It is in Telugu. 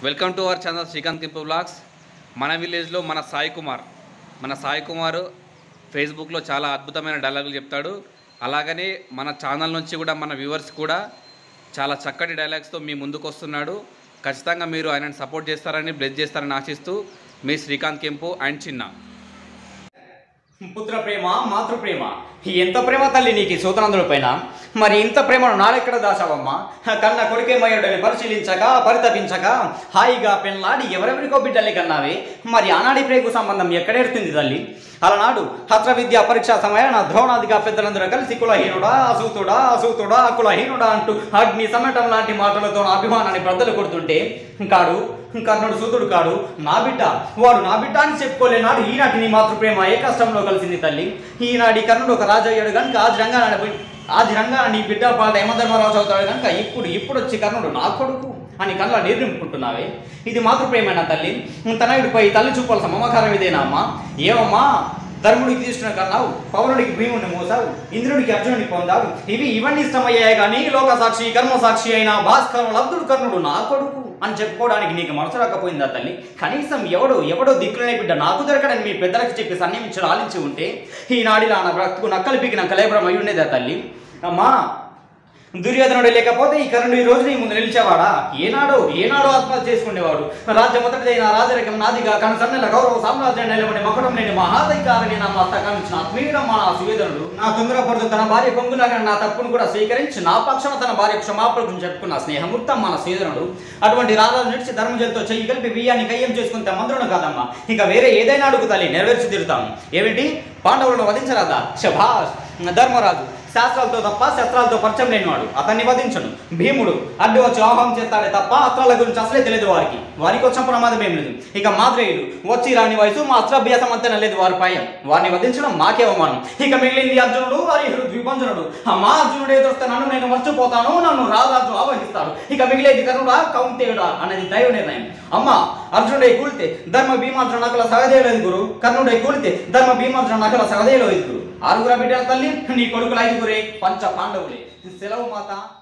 welcome to our channel Srikanth కింపు బ్లాగ్స్ మన విలేజ్లో మన సాయి కుమార్ మన సాయి కుమార్ ఫేస్బుక్లో చాలా అద్భుతమైన డైలాగులు చెప్తాడు అలాగనే మన ఛానల్ నుంచి కూడా మన వ్యూవర్స్ కూడా చాలా చక్కటి డైలాగ్స్తో మీ ముందుకు వస్తున్నాడు ఖచ్చితంగా మీరు ఆయనను సపోర్ట్ చేస్తారని బ్లెస్ చేస్తారని ఆశిస్తూ మీ శ్రీకాంత్ కెంపు అండ్ చిన్న పుత్ర ప్రేమ మాతృ ప్రేమ ఎంత ప్రేమ తల్లి నీకు ఈ సూతనందుల పైన మరి ఇంత ప్రేమను నాడెక్కడ దాచావమ్మా కన్న కొడుకేమయ్యాడని పరిశీలించక పరితపించక హాయిగా పెళ్ళాడి ఎవరెవరికో బిడ్డల్ని కన్నావే మరి ఆనాడి ప్రేగు సంబంధం ఎక్కడేరుతుంది తల్లి అలనాడు హస్ర విద్యా పరీక్షా సమయాన ద్రోణాదిగా పెద్దలందరూ కలిసి కులహీనుడా అసూతుడా అసూతుడా కులహీనుడా అంటూ అగ్ని సమటం లాంటి మాటలతో నా అభిమానాన్ని బ్రద్దలు కొడుతుంటే కాడు కర్ణుడు సూతుడు కాడు నా బిడ్డ వాడు నా బిడ్డ అని చెప్పుకోలేనాడు ఈనాటి నీ మాతృప్రేమ ఏ కష్టంలో కలిసింది తల్లి ఈనాటి కర్ణుడు ఒక రాజయ్యాడు కనుక ఆది రంగాన ఆది రంగాన నీ బిడ్డ పాల యమధర్మరాజు అవుతాడు కనుక ఇప్పుడు ఇప్పుడు వచ్చి కర్ణుడు నా కొడుకు అని కళ్ళ నిర్నింపుకుంటున్నావే ఇది మాతృప్రేమేనా తల్లి తనయుడిపై తల్లి చూపాల్సిన మమకారం ఇదేనా అమ్మా ఏమమ్మా ధర్ముడికి తీసుకున్న కన్నావు పౌరుడికి భీముని మోసావు ఇంద్రుడికి అర్జునుడిని పొందావు ఇవి ఇవన్నీ ఇష్టమయ్యాయి కానీ లోక సాక్షి కర్మ సాక్షి అయిన భాస్కరం లబ్ధుడు కర్ణుడు నా కొడుకు అని చెప్పుకోవడానికి నీకు మనసు రాకపోయిందా తల్లి కనీసం ఎవడో ఎవడో దిక్కులనే బిడ్డ నాకు దొరకడని మీ పెద్దలకు చెప్పి సన్నిమించి ఆలించి ఉంటే ఈనాడిలా నా బ్రతుకు నక్కలు పీకిన కలేబరం అయి ఉండేదా తల్లి అమ్మా దుర్యోధనుడు లేకపోతే ఈ కర్ణుడు ఈ రోజు నీ ముందు నిలిచేవాడా ఏనాడో ఏనాడో ఆత్మహత్య చేసుకునేవాడు రాజ్యం మొదటిదైన రాజరికం నాదిగా కానీ సన్నెల గౌరవ సామ్రాజ్యం నిలబడి మకడం లేని మహాదైకారని నా మస్తకాంచిన ఆత్మీయుడం మా సువేదనుడు నా తొందరపడుతూ తన భార్య కొంగులాగా నా తప్పును కూడా స్వీకరించి నా పక్షాన తన భార్య క్షమాపణకు చెప్పుకున్న స్నేహమూర్తం మన సువేదనుడు అటువంటి రాజాలు నిడిచి ధర్మజలతో చెయ్యి కలిపి బియ్యాన్ని కయ్యం చేసుకుని మంత్రుడు కాదమ్మా ఇంకా వేరే ఏదైనా అడుగుతాలి నెరవేర్చి తిరుతాను ఏమిటి పాండవులను వధించరాదా శభాష్ ధర్మరాజు శాస్త్రాలతో తప్ప శస్త్రాలతో పరిచయం లేనివాడు అతన్ని వధించను భీముడు అడ్డు వచ్చి ఆహ్వానం చేస్తాడే తప్ప అస్త్రాల గురించి అసలే తెలియదు వారికి వారికి వచ్చిన ప్రమాదం ఏం లేదు ఇక మాద్రేయుడు వచ్చి రాని వయసు మా అస్త్రాభ్యాసం అంతా లేదు వారి పాయం వారిని వధించడం మాకే అవమానం ఇక మిగిలింది అర్జునుడు వారి ద్విపంజనుడు ఆ మా అర్జునుడు ఎదురుస్తే నన్ను నేను మర్చిపోతాను నన్ను రారాజు ఆవహిస్తాడు ఇక మిగిలేది కరుడా కౌంతేయుడా అనేది దైవ నిర్ణయం అమ్మ అర్జునుడై కూలితే ధర్మ భీమార్జున నకల సగదేయులేదు గురు కర్ణుడై కూలితే ధర్మ భీమార్జున నకల సగదేయులేదు గురు ఆరుగుర బిడ్డల తల్లి నీ కొడుకులు ఐదుగురే పంచ పాండవులే సెలవు మాత